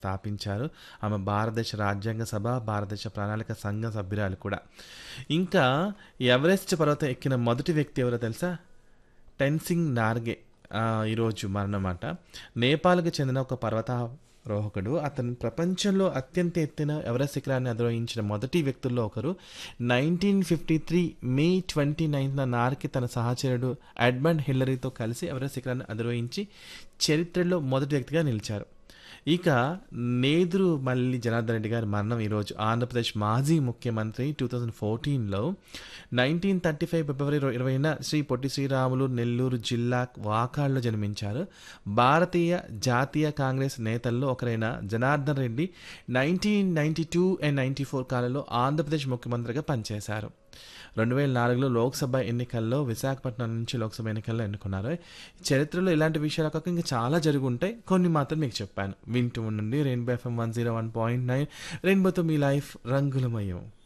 స్థాపించారు ఆమె భారతదేశ రాజ్యాంగ సభ భారతదేశ ప్రణాళిక సంఘ సభ్యురాలు కూడా ఇంకా ఎవరెస్ట్ పర్వతం ఎక్కిన మొదటి వ్యక్తి ఎవరో తెలుసా టెన్సింగ్ నార్గే ఆ, ఈరోజు మరణమాట నేపాల్కి చెందిన ఒక పర్వతారోహకుడు అతను ప్రపంచంలో అత్యంత ఎత్తున ఎవరెస్ట్ శిఖరాన్ని అధిరోహించిన మొదటి వ్యక్తుల్లో ఒకరు nineteen fifty three May twenty నైన్త్న నార్కి తన సహచరుడు ఎడ్మండ్ హిల్లరీతో కలిసి ఎవరెస్ట్ శిఖరాన్ని అధిరోహించి చరిత్రలో మొదటి వ్యక్తిగా నిలిచారు ఇక నేదురు మల్లి జనార్దన్ రెడ్డి గారి మరణం ఈరోజు ఆంధ్రప్రదేశ్ మాజీ ముఖ్యమంత్రి టూ థౌజండ్ ఫోర్టీన్లో నైన్టీన్ థర్టీ ఫైవ్ ఫిబ్రవరి ఇరవైన శ్రీ పొట్టి శ్రీరాములు నెల్లూరు జిల్లా వాకాడ్లో జన్మించారు భారతీయ జాతీయ కాంగ్రెస్ నేతల్లో ఒకరైన Janardhan Reddy nineteen ninety two and ninety four కాలంలో ఆంధ్రప్రదేశ్ ముఖ్యమంత్రిగా పనిచేశారు రెండు వేల నాలుగులో లోక్సభ ఎన్నికల్లో విశాఖపట్నం నుంచి లోక్సభ ఎన్నికల్లో ఎన్నుకున్నారు చరిత్రలో ఇలాంటి విషయాలు కాక ఇంకా చాలా జరిగి ఉంటాయి కొన్ని మాత్రం మీకు చెప్పాను వింటూ ఉండండి Rainbow FM one zero one point nine రెయిన్బోతో మీ లైఫ్ రంగులమయం